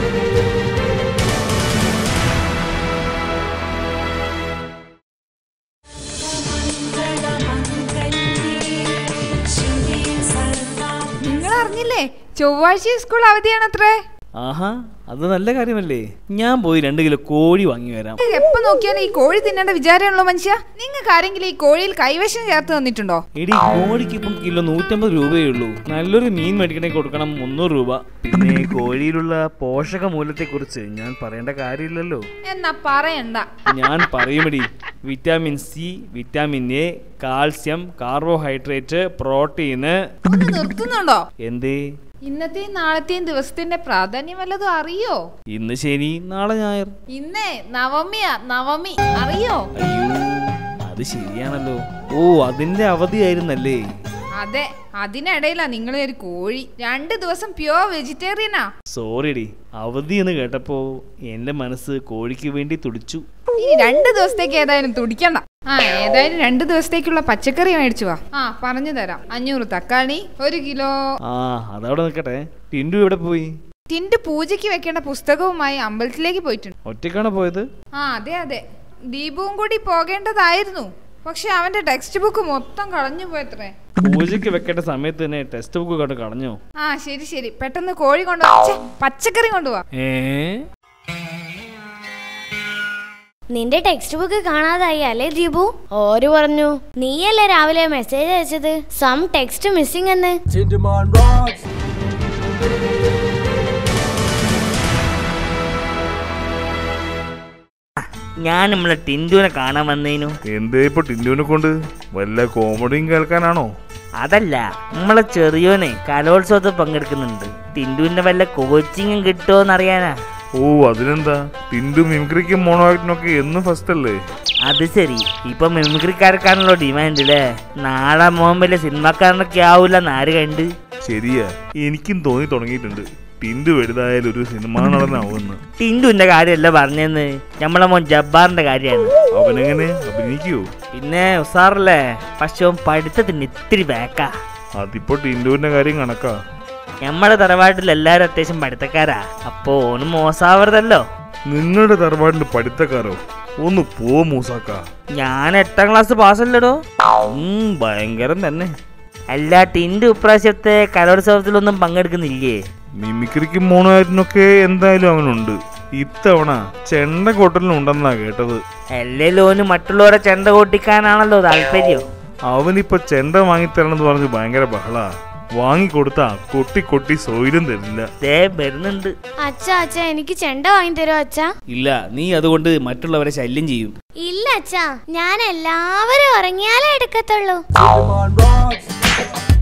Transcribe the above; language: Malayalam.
നിങ്ങൾ അറിഞ്ഞില്ലേ ചൊവ്വാഴ്ച സ്കൂൾ അവധിയാണത്രേ ആഹാ അത് നല്ല കാര്യമല്ലേ ഞാൻ പോയി രണ്ട് കിലോ കോഴി വാങ്ങി വരാം എപ്പോ നോക്കിയാലും ഈ കോഴി തിന്നേണ്ട വിചാരമുള്ളൂ മനുഷ്യ നിങ്ങൾക്ക് ആരെങ്കിലും ഈ കോഴിയിൽ കൈവശം ചേർത്ത് തന്നിട്ടുണ്ടോ എടി കോഴിക്ക് ഇപ്പം കിലോ നൂറ്റമ്പത് രൂപയേ ഉള്ളൂ നല്ലൊരു മീൻ മേടിക്കണമെങ്കിൽ കൊടുക്കണം മുന്നൂറ് രൂപ പിന്നെ കോഴിയിലുള്ള പോഷക മൂല്യത്തെക്കുറിച്ച് ഞാൻ പറയേണ്ട കാര്യമില്ലല്ലോ എന്നാ പറയണ്ട ഞാൻ പറയുമെടി vitamin C vitamin A calcium carbohydrate protein ഒന്ന് നിർത്തുന്നുണ്ടോ എന്തേ ഇന്നത്തെയും നാളത്തെയും ദിവസത്തിന്റെ പ്രാധാന്യം വല്ലതും അറിയോ ഇന്ന് ശനി നാളെ ഞായർ ഇന്നേ നവമിയാ നവമി അറിയോ അയ്യോ അത് ശരിയാണല്ലോ ഓ അതിന്റെ അവധിയായിരുന്നല്ലേ അതെ അതിനിടയിലാ നിങ്ങളെ ഒരു കോഴി രണ്ട് ദിവസം പ്യോർ വെജിറ്റേറിയനാ സോറിടി അവധി എന്ന് കേട്ടപ്പോ എന്റെ മനസ്സ് കോഴിക്ക് വേണ്ടി തുടിച്ചു ഇനി രണ്ട് ദിവസത്തേക്ക് ഏതായാലും തുടിക്കണ്ട ആ ഏതായാലും രണ്ട് ദിവസത്തേക്കുള്ള പച്ചക്കറി മേടിച്ചു വാ ആ പറഞ്ഞു തരാം അഞ്ഞൂറ് തക്കാളി ഒരു കിലോ ആ അതവിടെ നിൽക്കട്ടെ ടിൻഡു എവിടെ പോയി ടിൻഡ് പൂജയ്ക്ക് വെക്കേണ്ട പുസ്തകവുമായി അമ്പലത്തിലേക്ക് പോയിട്ടുണ്ട് ഒറ്റയ്ക്കാണ് പോയത് ആ അതെ അതെ ദീപവും കൂടി പോകേണ്ടതായിരുന്നു പക്ഷെ അവന്റെ ടെക്സ്റ്റ് ബുക്ക് മൊത്തം കളഞ്ഞു പോയത്രേ പൂജയ്ക്ക് വെക്കേണ്ട സമയത്ത് തന്നെ ടെക്സ്റ്റ് ബുക്ക് കണ്ട് കളഞ്ഞോ ആ ശരി ശരി പെട്ടെന്ന് കോഴി കൊണ്ടുവാ ഛെ, പച്ചക്കറി കൊണ്ടുവാ ഏ നിന്റെ ടെക്സ്റ്റ് ബുക്ക് കാണാതായി അല്ലേ ദീപു ഓര് പറഞ്ഞു നീയല്ലേ രാവിലെ മെസ്സേജ് അയച്ചത് സം ടെക്സ്റ്റ് മിസ്സിംഗ് എന്ന് Tinderman rocks. ഞാൻ നമ്മളെ ടിൻഡുവിനെ കാണാൻ വന്നേനു എന്തേ ഇപ്പൊ ടിൻഡുവിനെ കൊണ്ട് വല്ല കോമഡിയും കേൾക്കാനാണോ അതല്ല നമ്മളെ ചെറിയോനെ കലോത്സവത്തിൽ പങ്കെടുക്കുന്നുണ്ട് ടിൻഡുവിന്റെ വല്ല കോച്ചിങ്ങും കിട്ടുമോന്ന് അറിയാനാ ഓ അതിനെന്താ ടിൻഡു മിമിക്രിക്കും മോണോ ആക്ടിനൊക്കെ എന്നും ഫസ്റ്റ് അല്ലേ അത് ശരി ഇപ്പൊ മിമിക്രിക്കാർക്കാണല്ലോ ഡിമാൻഡ് അല്ലേ നാളെ മോൻ വലിയ സിനിമാക്കാരനൊക്കെ ആവൂല ആര് കണ്ട് ശരിയാ എനിക്കും തോന്നി തുടങ്ങിയിട്ടുണ്ട് ടിൻഡു വലുതായാലും ഒരു സിനിമ നടനാവുമെന്ന് ടിൻഡുവിന്റെ കാര്യമല്ല പറഞ്ഞെന്ന് നമ്മളെ മോൻ ജബ്ബാറിന്റെ കാര്യമാണ് അവനെങ്ങനെ അഭിനയിക്കുവോ പിന്നെ ഉസാറല്ലേ പക്ഷെ അവൻ പഠിത്തത്തിന് ഇത്തിരി ബാക്കാ അതിപ്പോ ടിൻഡുവിന്റെ കാര്യം കണക്കാ നമ്മളെ തറവാട്ടിൽ എല്ലാരും അത്യാവശ്യം പഠിത്തക്കാരാ അപ്പൊ ഓനും മോശാവരുതല്ലോ നിങ്ങളുടെ തറവാട്ടിൽ പഠിത്തക്കാരോ ഒന്ന് പോ മൂസാക്ക ഞാൻ എട്ടാം ക്ലാസ് പാസ്സല്ലടോ ഉം, ഭയങ്കരം തന്നെ അല്ല ടിൻഡു ഇപ്രാവശ്യത്തെ കലോത്സവത്തിലൊന്നും പങ്കെടുക്കുന്നില്ലേ മിമിക്രിക്കും മോണോ ആക്ടിനൊക്കെ എന്തായാലും അവനുണ്ട് ഇത്തവണ ചെണ്ട കൊട്ടലിനുണ്ടെന്നാ കേട്ടത് അല്ലേലോന് മറ്റുള്ളവരെ ചെണ്ട കൊട്ടിക്കാനാണല്ലോ താല്പര്യം അവനിപ്പോ ചെണ്ട വാങ്ങിത്തരണമെന്ന് പറഞ്ഞ് ഭയങ്കര ബഹളാ വാങ്ങിക്കൊടുത്താ കൊട്ടി കൊട്ടി സൗകര്യം തരില്ല ദേ വരുന്നുണ്ട് അച്ഛ അച്ഛ എനിക്ക് ചെണ്ട വാങ്ങി തരുമോ അച്ഛ ഇല്ല നീ അതുകൊണ്ട് മറ്റുള്ളവരെ ശല്യം ചെയ്യും ഇല്ല അച്ഛ ഞാൻ എല്ലാവരും ഉറങ്ങിയാലേ എടുക്കത്തുള്ളൂ Tinderman rocks.